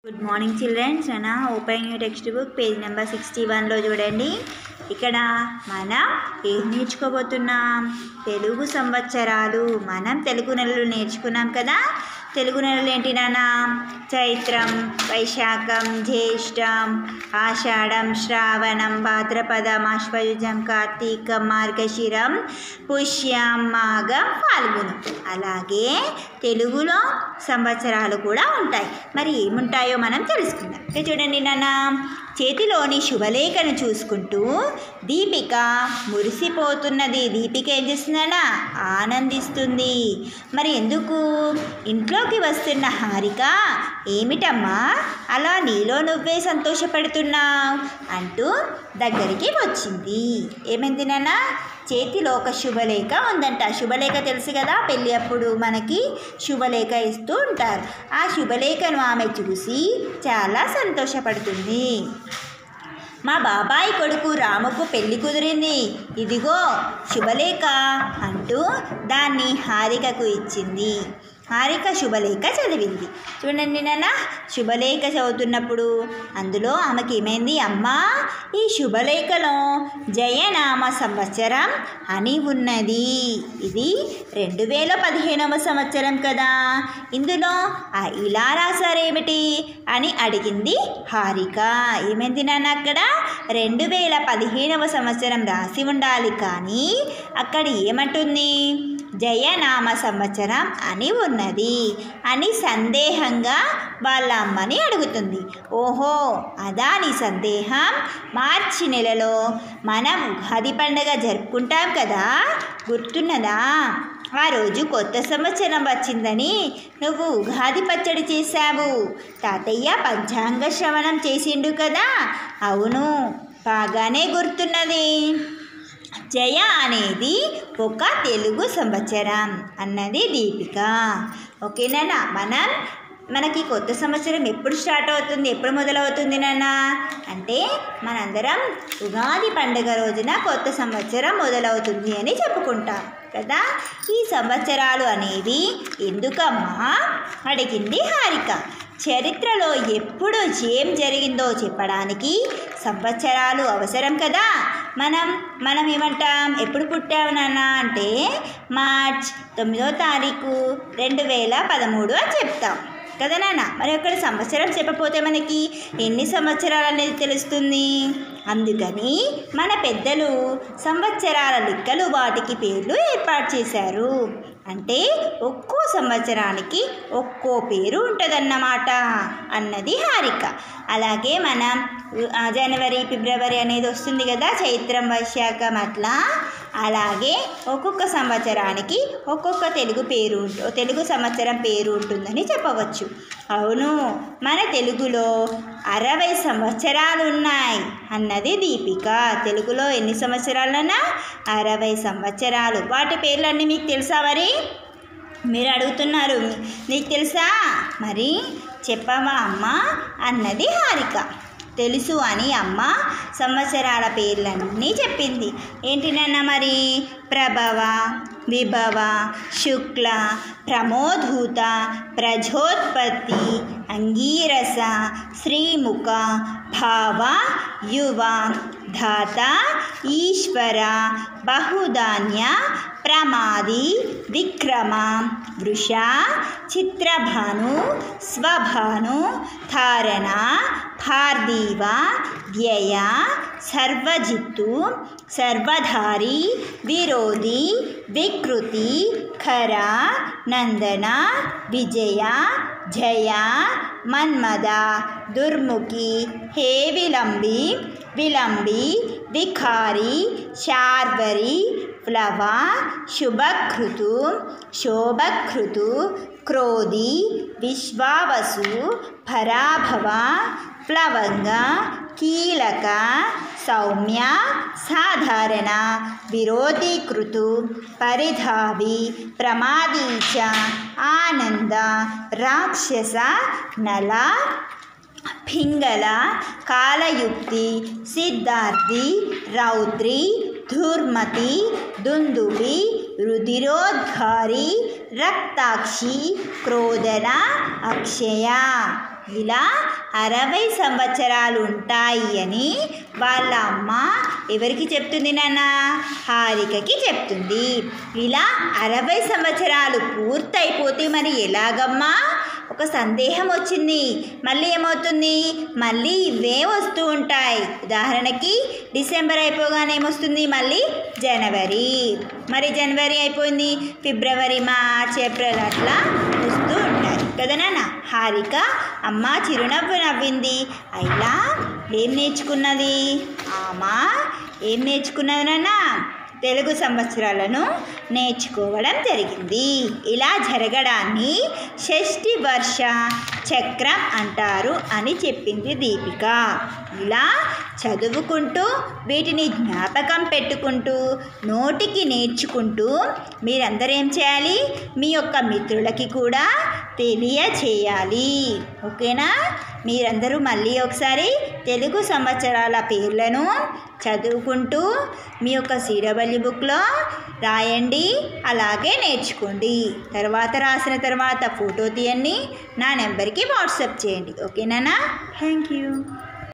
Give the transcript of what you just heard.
good morning childrens నా open new text book page number sixty వన్లో చూడండి ఇక్కడ మనం ఏం నేర్చుకోబోతున్నాం తెలుగు సంవత్సరాలు మనం తెలుగు నెలలు నేర్చుకున్నాం కదా తెలుగు నెలలు ఏంటి నాన్న చైత్రం వైశాఖం జ్యేష్టం ఆషాఢం శ్రావణం భాద్రపదం ఆశ్వయుజం కార్తీకం మార్గశిరం పుష్యం మాఘం ఫాల్గుణం అలాగే తెలుగులో సంవత్సరాలు కూడా ఉంటాయి మరి ఏముంటాయో మనం తెలుసుకుందాం ఇక్కడ చూడండి నాన్న చేతిలోని శుభలేఖను చూసుకుంటూ దీపిక మురిసిపోతున్నది దీపిక ఏం చేస్తుందన్నా ఆనందిస్తుంది మరి ఎందుకు ఇంట్లోకి వస్తున్న హారిక ఏమిటమ్మా అలా నీలో నువ్వే సంతోషపడుతున్నావు అంటూ దగ్గరికి వచ్చింది ఏమైంది నాన్న చేతిలో ఒక శుభలేఖ ఉందంట శుభలేఖ తెలుసు కదా పెళ్ళి అప్పుడు మనకి శుభలేఖ ఇస్తూ ఉంటారు ఆ శుభలేఖను ఆమె చూసి చాలా సంతోషపడుతుంది మా బాబాయ్ కొడుకు రాముకు పెళ్లి కుదిరింది ఇదిగో శుభలేఖ అంటూ దాన్ని హారికకు ఇచ్చింది హారిక శుభలేఖ చదివింది చూడండి నాన్న శుభలేఖ చదువుతున్నప్పుడు అందులో ఆమెకి ఏమైంది అమ్మా ఈ శుభలేఖలో జయనామ సంవత్సరం అని ఉన్నది ఇది రెండు వేల పదిహేనవ సంవత్సరం కదా ఇందులో ఆ ఇలా రాశారేమిటి అని అడిగింది హారిక ఏమైంది నాన్న అక్కడ రెండు వేల పదిహేనవ సంవత్సరం రాసి ఉండాలి కానీ అక్కడ ఏమంటుంది జయనామ సంవత్సరం అని ఉన్నది అని సందేహంగా వాళ్ళ అమ్మని అడుగుతుంది ఓహో అదా నీ సందేహం మార్చి నెలలో మనం ఉగాది పండగ జరుపుకుంటాం కదా గుర్తున్నదా ఆ రోజు కొత్త సంవత్సరం వచ్చిందని నువ్వు ఉగాది పచ్చడి చేశావు తాతయ్య పంచాంగ శ్రవణం చేసిండు కదా అవును బాగానే గుర్తున్నది జయ అనేది ఒక తెలుగు సంవత్సరం అన్నది దీపిక ఓకేనా మనం మనకి కొత్త సంవత్సరం ఎప్పుడు స్టార్ట్ అవుతుంది ఎప్పుడు మొదలవుతుంది నాన్న అంటే మనందరం ఉగాది పండుగ రోజున కొత్త సంవత్సరం మొదలవుతుంది అని చెప్పుకుంటాం కదా ఈ సంవత్సరాలు అనేవి ఎందుకమ్మా అడిగింది హారిక చరిత్రలో ఎప్పుడు ఏం జరిగిందో చెప్పడానికి సంవత్సరాలు అవసరం కదా మనం మనం ఏమంటాం ఎప్పుడు పుట్టావు నాన్న అంటే మార్చ్ తొమ్మిదో తారీఖు రెండు వేల పదమూడు అని చెప్తాం కదా నాన్న మరి అక్కడ సంవత్సరం చెప్పపోతే మనకి ఎన్ని సంవత్సరాలు అనేది తెలుస్తుంది అందుకని మన పెద్దలు సంవత్సరాల లెక్కలు వాటికి పేర్లు ఏర్పాటు చేశారు అంటే ఒక్కో సంవత్సరానికి ఒక్కో పేరు ఉంటుందన్నమాట అన్నది హారిక అలాగే మనం ఆ, జనవరి ఫిబ్రవరి అనేది వస్తుంది కదా చైత్రం వైశాఖం అట్లా అలాగే ఒక్కొక్క సంవత్సరానికి ఒక్కొక్క తెలుగు పేరు ఉంటు- తెలుగు సంవత్సరం పేరు ఉంటుందని చెప్పవచ్చు అవును మన తెలుగులో అరవై సంవత్సరాలు ఉన్నాయి అన్నది దీపిక తెలుగులో ఎన్ని సంవత్సరాలన్నా అరవై సంవత్సరాలు వాటి పేర్లన్నీ మీకు తెలుసా మరి మీరు అడుగుతున్నారు నీకు తెలుసా మరి చెప్పవా అమ్మ అన్నది హారిక తెలుసు అని అమ్మ సంవత్సరాల పేర్లన్నీ చెప్పింది ఏంటి నాన్న మరి ప్రభవ విభవ శుక్ల ప్రమోధూత ప్రజోత్పత్తి అంగీరస శ్రీముఖ భావ యువ ధాత ఈశ్వర బహుధాన్య ప్రమాది విక్రమ వృష చిత్రభాను స్వభాను ధారణ పార్థివ వ్యయ సర్వజిత్తు సర్వధారి విరోధి వికృతి ఖర నందన విజయ జయ మన్మద దుర్ముఖి హే విలంబి విలంబి విఖారి శార్వరి ప్లవ శుభకృతు శోభకృతు క్రోధి విశ్వావసు పరాభవ ప్లవంగ కీలక సౌమ్య సాధారణ విరోధీకృతు పరిధావి ప్రమాదీచ ఆనంద రాక్షస నల పింగళ కాలయుక్తి సిద్ధార్థి రౌద్రి ధూర్మతి దుందుబి రుధిరోద్ఘారి రక్తాక్షి క్రోధన అక్షయ ఇలా అరవై సంవత్సరాలు ఉంటాయి అని వాళ్ళ అమ్మ ఎవరికి చెప్తుంది నాన్న హారికకి చెప్తుంది ఇలా అరవై సంవత్సరాలు పూర్తయిపోతే మరి ఎలాగమ్మా ఒక సందేహం వచ్చింది మళ్ళీ ఏమవుతుంది మళ్ళీ ఇవే వస్తూ ఉంటాయి ఉదాహరణకి డిసెంబర్ అయిపోగానే ఏమొస్తుంది మళ్ళీ జనవరి మరి జనవరి అయిపోయింది ఫిబ్రవరి మార్చ్ ఏప్రిల్ అట్లా వస్తూ ఉంటాయి కదా నాన్న హారిక అమ్మ చిరునవ్వు నవ్వింది అయిలా ఏం నేర్చుకున్నది ఆమా ఏం నేర్చుకున్నది నాన్న తెలుగు సంవత్సరాలను నేర్చుకోవడం జరిగింది ఇలా జరగడాన్ని షష్ఠి వర్ష చక్రం అంటారు అని చెప్పింది దీపిక ఇలా చదువుకుంటూ వీటిని జ్ఞాపకం పెట్టుకుంటూ నోటికి నేర్చుకుంటూ మీరందరూ ఏం చేయాలి మీ యొక్క మిత్రులకి కూడా తెలియచేయాలి ఓకేనా మీరందరూ మళ్ళీ ఒకసారి తెలుగు సంవత్సరాల పేర్లను చదువుకుంటూ మీ యొక్క సిడబల్లి బుక్లో రాయండి అలాగే నేర్చుకోండి తర్వాత రాసిన తర్వాత ఫోటో తీయండి నా నెంబర్కి వాట్సాప్ చేయండి ఓకేనా థ్యాంక్ యూ